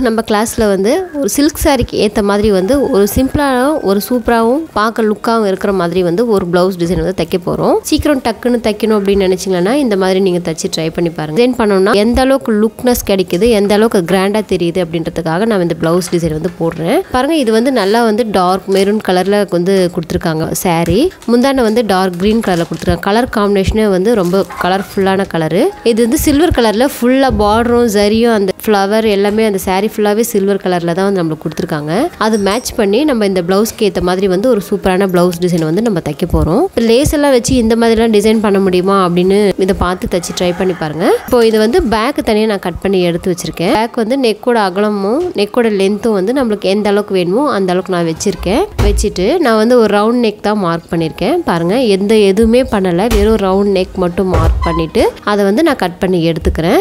நம்ம கிளாஸில் வந்து ஒரு சில்க் சாரிக்கு ஏற்ற மாதிரி வந்து ஒரு சிம்பிளாகவும் ஒரு சூப்பராகவும் பார்க்க லுக்காகவும் இருக்கிற மாதிரி வந்து ஒரு ப்ளவுஸ் டிசைன் வந்து தைக்க போகிறோம் சீக்கிரம் டக்குன்னு தைக்கணும் அப்படின்னு நினச்சிங்கன்னா இந்த மாதிரி நீங்கள் தச்சு ட்ரை பண்ணி பாருங்கள் டிசைன் பண்ணோம்னா எந்த அளவுக்கு லுக்னஸ் கிடைக்குது எந்த அளவுக்கு கிராண்டாக தெரியுது அப்படின்றதுக்காக நான் இந்த ப்ளவுஸ் டிசைன் வந்து போடுறேன் பாருங்கள் இது வந்து நல்லா வந்து டார்க் மெரூன் கலரில் வந்து கொடுத்துருக்காங்க saree முந்தான வந்து டார்க் க்ரீன் கலரில் கொடுத்துருக்காங்க கலர் காம்பினேஷனே வந்து ரொம்ப கலர்ஃபுல்லான கலரு இது வந்து சில்வர் கலரில் ஃபுல்லாக பார்டரும் சரியும் அந்த ஃப்ளவர் எல்லாமே அந்த saree ஃபுல்லாகவே சில்வர் கலரில் தான் வந்து நம்மளுக்கு கொடுத்துருக்காங்க அது மேட்ச் பண்ணி நம்ம இந்த ப்ளவுஸ்க்கு ஏற்ற மாதிரி வந்து ஒரு சூப்பரான ப்ளவுஸ் டிசைன் வந்து நம்ம தைக்க போகிறோம் லேஸ் எல்லாம் வச்சு இந்த மாதிரிலாம் டிசைன் பண்ண முடியுமா அப்படின்னு இதை பார்த்து தச்சு ட்ரை பண்ணி பாருங்க இப்போ இது வந்து பேக் தனியாக நான் கட் பண்ணி எடுத்து வச்சிருக்கேன் பேக் வந்து நெக்கோட அகலமும் நெக்கோட லென்த்தும் வந்து நம்மளுக்கு எந்த அளவுக்கு வேணுமோ அந்த அளவுக்கு நான் வச்சிருக்கேன் வச்சுட்டு நான் வந்து ஒரு ரவுண்ட் நெக் தான் மார்க் பண்ணியிருக்கேன் பாருங்க எந்த எதுவுமே பண்ணலை வெறும் ரவுண்ட் நெக் மட்டும் மார்க் பண்ணிட்டு அதை வந்து நான் கட் பண்ணி எடுத்துக்கிறேன்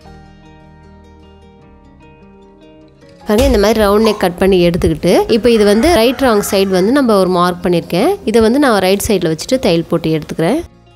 பாருங்க இந்த மாதிரி ரவுண்ட் நெக் கட் பண்ணி எடுத்துக்கிட்டு இப்போ இது வந்து ரைட் ராங் சைடு வந்து நம்ம ஒரு மார்க் பண்ணியிருக்கேன் இதை வந்து நான் ரைட் சைடில் வச்சுட்டு தையல் போட்டு எடுத்துக்கிறேன்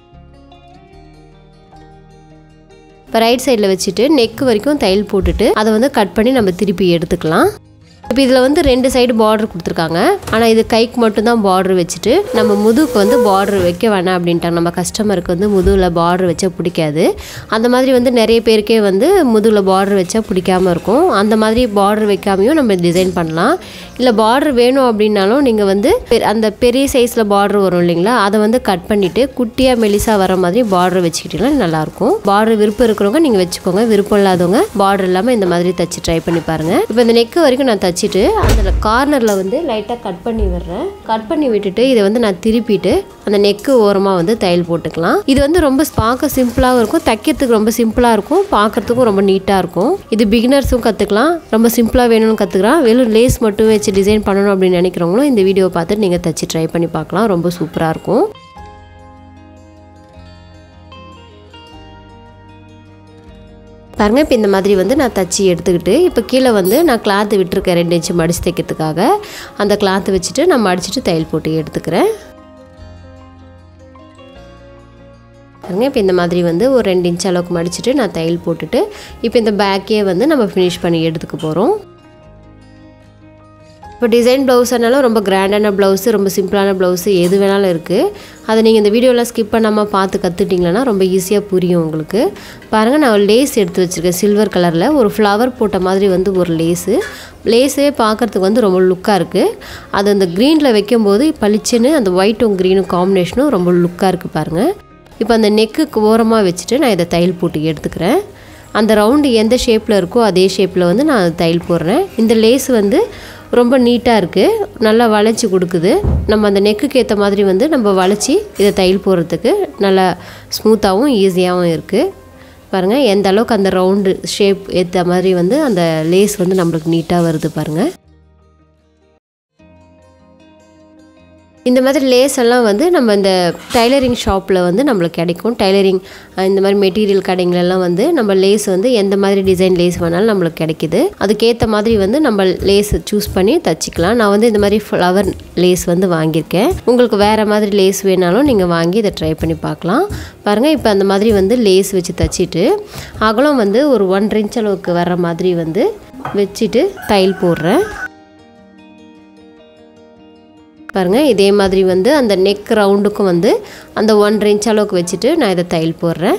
இப்போ ரைட் சைடில் வச்சுட்டு நெக் வரைக்கும் தையல் போட்டுட்டு அதை வந்து கட் பண்ணி நம்ம திருப்பி எடுத்துக்கலாம் இப்போ இதில் வந்து ரெண்டு சைடு பார்டர் கொடுத்துருக்காங்க ஆனால் இது கைக்கு மட்டும்தான் பார்டர் வச்சுட்டு நம்ம முதுகுக்கு வந்து பார்டர் வைக்க வேணாம் அப்படின்ட்டாங்க நம்ம கஸ்டமருக்கு வந்து முதுகில் பார்டர் வச்சா பிடிக்காது அந்த மாதிரி வந்து நிறைய பேருக்கே வந்து முதுகில் பார்டர் வச்சா பிடிக்காம இருக்கும் அந்த மாதிரி பார்டர் வைக்காமையும் நம்ம டிசைன் பண்ணலாம் இல்லை பார்டர் வேணும் அப்படின்னாலும் நீங்கள் வந்து பெ- அந்த பெரிய சைஸில் பார்டர் வரும் இல்லைங்களா அதை வந்து கட் பண்ணிவிட்டு குட்டியாக மெலிசாக வர மாதிரி பார்டர் வச்சுக்கிட்டீங்கன்னா நல்லாயிருக்கும் பார்டர் விருப்பம் இருக்கிறவங்க நீங்கள் வச்சுக்கோங்க விருப்பம் இல்லாதவங்க பார்டர் இல்லாமல் இந்த மாதிரி தச்சு ட்ரை பண்ணி பாருங்கள் இப்போ இந்த நெக்கு வரைக்கும் நான் தச்சுட்டு அதில் கார்னரில் வந்து லைட்டாக கட் பண்ணி விடுறேன் கட் பண்ணி விட்டுட்டு இதை வந்து நான் திருப்பிட்டு அந்த நெக்கு ஓரமாக வந்து தையல் போட்டுக்கலாம் இது வந்து ரொம்ப பார்க்க சிம்பிளாகவும் இருக்கும் தைக்கிறதுக்கு ரொம்ப சிம்பிளாக இருக்கும் பார்க்கறதுக்கும் ரொம்ப நீட்டாக இருக்கும் இது பிகினர்ஸும் கற்றுக்கலாம் ரொம்ப சிம்பிளாக வேணும்னு கற்றுக்கலாம் வெறும் லேஸ் மட்டும் வச்சு டிசைன் பண்ணணும் அப்படின்னு நினைக்கிறவங்களும் இந்த வீடியோ பார்த்துட்டு நீங்கள் தச்சு ட்ரை பண்ணி பார்க்கலாம் ரொம்ப சூப்பராக இருக்கும் பாருங்க இப்போ இந்த மாதிரி வந்து நான் தச்சு எடுத்துக்கிட்டு இப்போ கீழே வந்து நான் கிளாத்து விட்டுருக்கேன் ரெண்டு இன்ச்சு மடிச்சு தைக்கிறதுக்காக அந்த கிளாத்து வச்சுட்டு நான் மடிச்சிட்டு தையல் போட்டு எடுத்துக்கிறேன் பாருங்க இப்போ இந்த மாதிரி வந்து ஒரு ரெண்டு இன்ச் அளவுக்கு மடிச்சிட்டு நான் தையல் போட்டுட்டு இப்போ இந்த பேக்கே வந்து நம்ம ஃபினிஷ் பண்ணி எடுத்துக்க போகிறோம் இப்போ டிசைன் ப்ளவுஸ்னாலும் ரொம்ப கிராண்டான ப்ளவுஸு ரொம்ப சிம்பிளான ப்ளவுஸு எது வேணாலும் இருக்குது அதை நீங்கள் இந்த வீடியோவில் ஸ்கிப் பண்ணாமல் பார்த்து கற்றுட்டிங்கன்னா ரொம்ப ஈஸியாக புரியும் உங்களுக்கு பாருங்கள் நான் லேஸ் எடுத்து வச்சுருக்கேன் சில்வர் கலரில் ஒரு ஃப்ளவர் போட்ட மாதிரி வந்து ஒரு லேஸு லேஸே பார்க்குறதுக்கு வந்து ரொம்ப லுக்காக இருக்குது அது அந்த க்ரீனில் வைக்கும்போது பளிச்சுன்னு அந்த ஒயிட்டும் க்ரீனும் காம்பினேஷனும் ரொம்ப லுக்காக இருக்குது பாருங்கள் இப்போ அந்த நெக்குக்கு ஓரமாக வச்சுட்டு நான் இதை தையல் போட்டு எடுத்துக்கிறேன் அந்த ரவுண்டு எந்த ஷேப்பில் இருக்கோ அதே ஷேப்பில் வந்து நான் தையல் போடுறேன் இந்த லேஸ் வந்து ரொம்ப நீட்டாக இருக்குது நல்லா வளைச்சி கொடுக்குது நம்ம அந்த நெக்குக்கு ஏற்ற மாதிரி வந்து நம்ம வளைச்சி இதை தையல் போடுறதுக்கு நல்லா ஸ்மூத்தாகவும் ஈஸியாகவும் இருக்குது பாருங்கள் எந்த அளவுக்கு அந்த ரவுண்டு ஷேப் ஏற்ற மாதிரி வந்து அந்த லேஸ் வந்து நம்மளுக்கு நீட்டாக வருது பாருங்கள் இந்த மாதிரி லேஸ் எல்லாம் வந்து நம்ம இந்த டைலரிங் ஷாப்பில் வந்து நம்மளுக்கு கிடைக்கும் டைலரிங் இந்த மாதிரி மெட்டீரியல் கடைங்களெல்லாம் வந்து நம்ம லேஸ் வந்து எந்த மாதிரி டிசைன் லேஸ் வேணாலும் நம்மளுக்கு கிடைக்குது அதுக்கேற்ற மாதிரி வந்து நம்ம லேஸ் சூஸ் பண்ணி தச்சுக்கலாம் நான் வந்து இந்த மாதிரி ஃப்ளவர் லேஸ் வந்து வாங்கியிருக்கேன் உங்களுக்கு வேறு மாதிரி லேஸ் வேணாலும் நீங்கள் வாங்கி இதை ட்ரை பண்ணி பார்க்கலாம் பாருங்கள் இப்போ அந்த மாதிரி வந்து லேஸ் வச்சு தச்சிட்டு அகலம் வந்து ஒரு ஒன்றரை இன்ச் அளவுக்கு வர்ற மாதிரி வந்து வச்சுட்டு தையல் போடுறேன் பாருங்கள் இதே மாதிரி வந்து அந்த நெக் ரவுண்டுக்கும் வந்து அந்த ஒன்றரை இன்ச் அளவுக்கு வச்சுட்டு நான் இதை தையல் போடுறேன்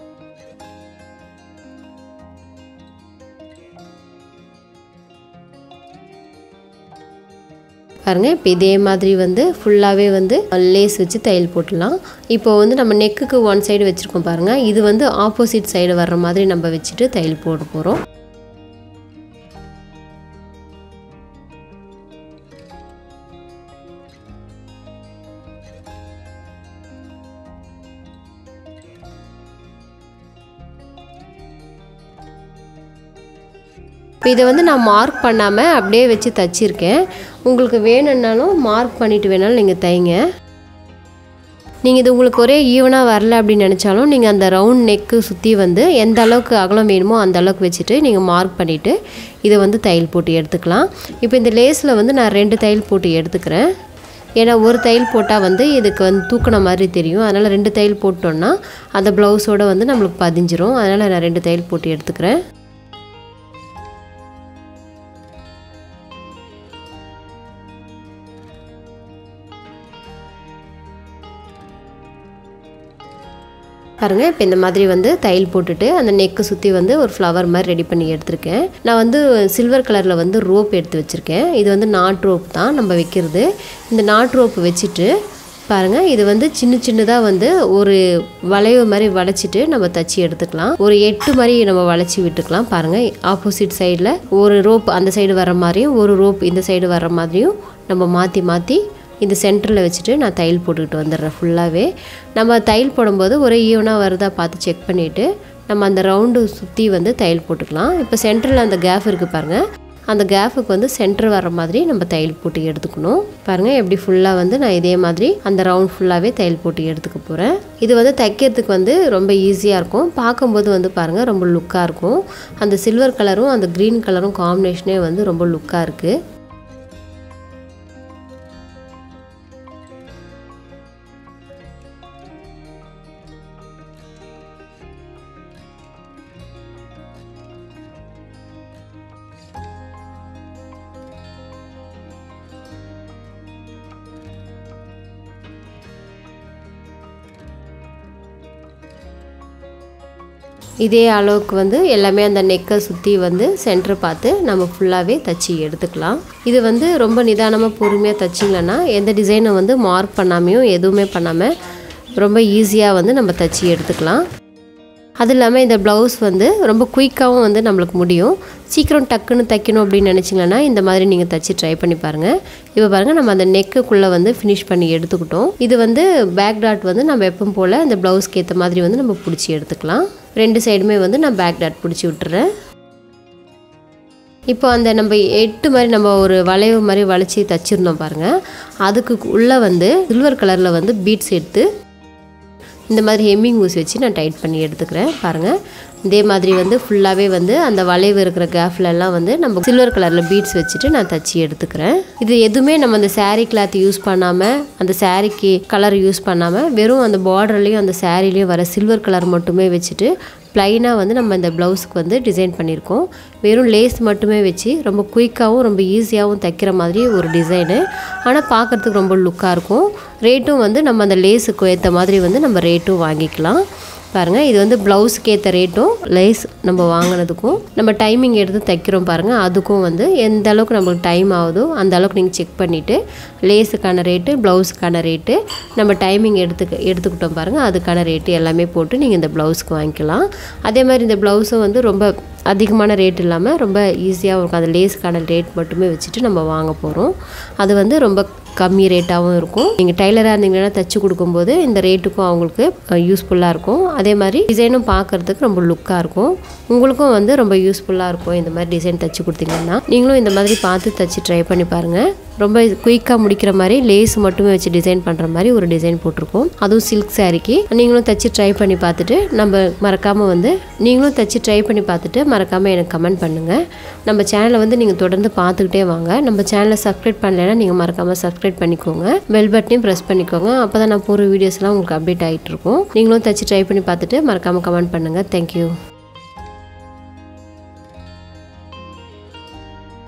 பாருங்கள் இப்போ இதே மாதிரி வந்து ஃபுல்லாகவே வந்து லேஸ் வச்சு தையல் போட்டுடலாம் இப்போ வந்து நம்ம நெக்குக்கு ஒன் சைடு வச்சுருக்கோம் பாருங்கள் இது வந்து ஆப்போசிட் சைடு வர்ற மாதிரி நம்ம வச்சுட்டு தையல் போட போகிறோம் இப்போ இதை வந்து நான் மார்க் பண்ணாமல் அப்படியே வச்சு தச்சிருக்கேன் உங்களுக்கு வேணும்னாலும் மார்க் பண்ணிட்டு வேணாலும் நீங்கள் தைங்க நீங்கள் இது உங்களுக்கு ஒரே ஈவனாக வரல அப்படின்னு நினச்சாலும் நீங்கள் அந்த ரவுண்ட் நெக்கு சுற்றி வந்து எந்த அளவுக்கு அகலம் வேணுமோ அந்த அளவுக்கு வச்சுட்டு நீங்கள் மார்க் பண்ணிவிட்டு இதை வந்து தையல் போட்டு எடுத்துக்கலாம் இப்போ இந்த லேஸில் வந்து நான் ரெண்டு தையல் போட்டு எடுத்துக்கிறேன் ஏன்னா ஒரு தையல் போட்டால் வந்து இதுக்கு வந்து தூக்கின மாதிரி தெரியும் அதனால் ரெண்டு தையல் போட்டோன்னா அந்த ப்ளவுஸோட வந்து நம்மளுக்கு பதிஞ்சிரும் அதனால் நான் ரெண்டு தையல் போட்டு எடுத்துக்கிறேன் பாருங்கள் இப்போ இந்த மாதிரி வந்து தையல் போட்டுட்டு அந்த நெக்கு சுற்றி வந்து ஒரு ஃப்ளவர் மாதிரி ரெடி பண்ணி எடுத்திருக்கேன் நான் வந்து சில்வர் கலரில் வந்து ரோப் எடுத்து வச்சுருக்கேன் இது வந்து நாட் ரோப் தான் நம்ம வைக்கிறது இந்த நாட் ரோப் வச்சுட்டு பாருங்கள் இது வந்து சின்ன சின்னதாக வந்து ஒரு வளைவு மாதிரி வளைச்சிட்டு நம்ம தச்சு எடுத்துக்கலாம் ஒரு எட்டு மாதிரி நம்ம வளைச்சி விட்டுக்கலாம் பாருங்கள் ஆப்போசிட் சைடில் ஒரு ரோப் அந்த சைடு வர மாதிரியும் ஒரு ரோப் இந்த சைடு வர மாதிரியும் நம்ம மாற்றி மாற்றி இந்த சென்டரில் வச்சுட்டு நான் தையல் போட்டுக்கிட்டு வந்துடுறேன் ஃபுல்லாகவே நம்ம தையல் போடும்போது ஒரே ஈவனாக வருதா பார்த்து செக் பண்ணிவிட்டு நம்ம அந்த ரவுண்டு சுற்றி வந்து தையல் போட்டுக்கலாம் இப்போ சென்டரில் அந்த கேப் இருக்குது பாருங்கள் அந்த கேஃபுக்கு வந்து சென்டர் வர மாதிரி நம்ம தையல் போட்டு எடுத்துக்கணும் பாருங்கள் எப்படி ஃபுல்லாக வந்து நான் இதே மாதிரி அந்த ரவுண்ட் ஃபுல்லாகவே தையல் போட்டு எடுத்துக்க போகிறேன் இது வந்து தைக்கிறதுக்கு வந்து ரொம்ப ஈஸியாக இருக்கும் பார்க்கும்போது வந்து பாருங்கள் ரொம்ப லுக்காக இருக்கும் அந்த சில்வர் கலரும் அந்த க்ரீன் கலரும் காம்பினேஷனே வந்து ரொம்ப லுக்காக இருக்குது இதே அளவுக்கு வந்து எல்லாமே அந்த நெக்கை சுற்றி வந்து சென்டர் பார்த்து நம்ம ஃபுல்லாகவே தச்சு எடுத்துக்கலாம் இது வந்து ரொம்ப நிதானமாக பொறுமையாக தச்சிங்களன்னா எந்த டிசைனை வந்து மார்க் பண்ணாமையும் எதுவுமே பண்ணாமல் ரொம்ப ஈஸியாக வந்து நம்ம தச்சு எடுத்துக்கலாம் அது இல்லாமல் இந்த ப்ளவுஸ் வந்து ரொம்ப குயிக்காகவும் வந்து நம்மளுக்கு முடியும் சீக்கிரம் டக்குன்னு தைக்கணும் அப்படின்னு நினச்சிங்கன்னா இந்த மாதிரி நீங்கள் தச்சு ட்ரை பண்ணி பாருங்கள் இப்போ பாருங்கள் நம்ம அந்த நெக்குக்குள்ளே வந்து ஃபினிஷ் பண்ணி எடுத்துக்கிட்டோம் இது வந்து பேக் டாட் வந்து நம்ம எப்பவும் போல் அந்த ப்ளவுஸ்க்கு ஏற்ற மாதிரி வந்து நம்ம பிடிச்சி எடுத்துக்கலாம் ரெண்டு சைடுமே வந்து நான் பேக் டாட் பிடிச்சி விட்டுறேன் இப்போ அந்த நம்ம எட்டு மாதிரி நம்ம ஒரு வளைவு மாதிரி வளைச்சி தச்சிருந்தோம் பாருங்கள் அதுக்கு உள்ளே வந்து சில்வர் கலரில் வந்து பீட்ஸ் எடுத்து இந்த மாதிரி ஹெம்மிங் ஊசி வச்சு நான் டைட் பண்ணி எடுத்துக்கிறேன் பாருங்கள் இதே மாதிரி வந்து ஃபுல்லாகவே வந்து அந்த வளைவு இருக்கிற கேஃப்லலாம் வந்து நம்ம சில்வர் கலரில் பீட்ஸ் வச்சுட்டு நான் தச்சு எடுத்துக்கிறேன் இது எதுவுமே நம்ம அந்த saree கிளாத் யூஸ் பண்ணாமல் அந்த சாரீக்கு கலர் யூஸ் பண்ணாமல் வெறும் அந்த பார்டர்லேயும் அந்த சாரீலேயும் வர சில்வர் கலர் மட்டுமே வச்சுட்டு ப்ளைனாக வந்து நம்ம இந்த ப்ளவுஸுக்கு வந்து டிசைன் பண்ணியிருக்கோம் வெறும் லேஸ் மட்டுமே வச்சு ரொம்ப குயிக்காகவும் ரொம்ப ஈஸியாகவும் தைக்கிற மாதிரி ஒரு டிசைனு ஆனால் பார்க்குறதுக்கு ரொம்ப லுக்காக இருக்கும் ரேட்டும் வந்து நம்ம அந்த லேஸுக்கு ஏற்ற மாதிரி வந்து நம்ம ரேட்டும் வாங்கிக்கலாம் பாருங்கள் இது வந்து ப்ளவுஸுக்கு ஏற்ற ரேட்டும் லேஸ் நம்ம வாங்கினதுக்கும் நம்ம டைமிங் எடுத்து தைக்கிறோம் பாருங்கள் அதுக்கும் வந்து எந்த அளவுக்கு நம்மளுக்கு டைம் ஆகுதோ அந்த அளவுக்கு நீங்கள் செக் பண்ணிவிட்டு லேஸுக்கான ரேட்டு ப்ளவுஸுக்கான ரேட்டு நம்ம டைமிங் எடுத்துக்க எடுத்துக்கிட்டோம் பாருங்கள் அதுக்கான ரேட்டு எல்லாமே போட்டு நீங்கள் இந்த ப்ளவுஸ்க்கு வாங்கிக்கலாம் அதே மாதிரி இந்த ப்ளவுஸும் வந்து ரொம்ப அதிகமான ரேட் இல்லாமல் ரொம்ப ஈஸியாக இருக்கும் அந்த லேஸுக்கான ரேட் மட்டுமே வச்சுட்டு நம்ம வாங்க போகிறோம் அது வந்து ரொம்ப கம்மி ரேட்டாகவும் இருக்கும் நீங்கள் டைலராக இருந்தீங்கன்னா தைச்சி கொடுக்கும்போது இந்த ரேட்டுக்கும் அவங்களுக்கு யூஸ்ஃபுல்லாக இருக்கும் அதே மாதிரி டிசைனும் பார்க்குறதுக்கு ரொம்ப லுக்காக இருக்கும் உங்களுக்கும் வந்து ரொம்ப யூஸ்ஃபுல்லாக இருக்கும் இந்த மாதிரி டிசைன் தைச்சி கொடுத்தீங்கன்னா நீங்களும் இந்த மாதிரி பார்த்து தைச்சி ட்ரை பண்ணி பாருங்கள் ரொம்ப குயிக்காக முடிக்கிற மாதிரி லேஸ் மட்டுமே வச்சு டிசைன் பண்ணுற மாதிரி ஒரு டிசைன் போட்டிருக்கோம் அதுவும் சில்க் சாரீக்கு நீங்களும் தைச்சி ட்ரை பண்ணி பார்த்துட்டு நம்ம மறக்காமல் வந்து நீங்களும் தைச்சி ட்ரை பண்ணி பார்த்துட்டு மறக்காமல் எனக்கு கமெண்ட் பண்ணுங்கள் நம்ம சேனலை வந்து நீங்கள் தொடர்ந்து பார்த்துக்கிட்டே வாங்க நம்ம சேனலை சப்ஸ்கிரைப் பண்ணலைன்னா நீங்கள் மறக்காமல் சப்ஸ்கிரைப் பண்ணிக்கோங்க பெல் பட்டனையும் ப்ரெஸ் பண்ணிக்கோங்க அப்போ தான் நான் போகிற வீடியோஸ்லாம் உங்களுக்கு அப்டேட் ஆகிட்டு இருக்கும் நீங்களும் தைச்சி ட்ரை பண்ணி பார்த்துட்டு மறக்காமல் கமெண்ட் பண்ணுங்கள் தேங்க்யூ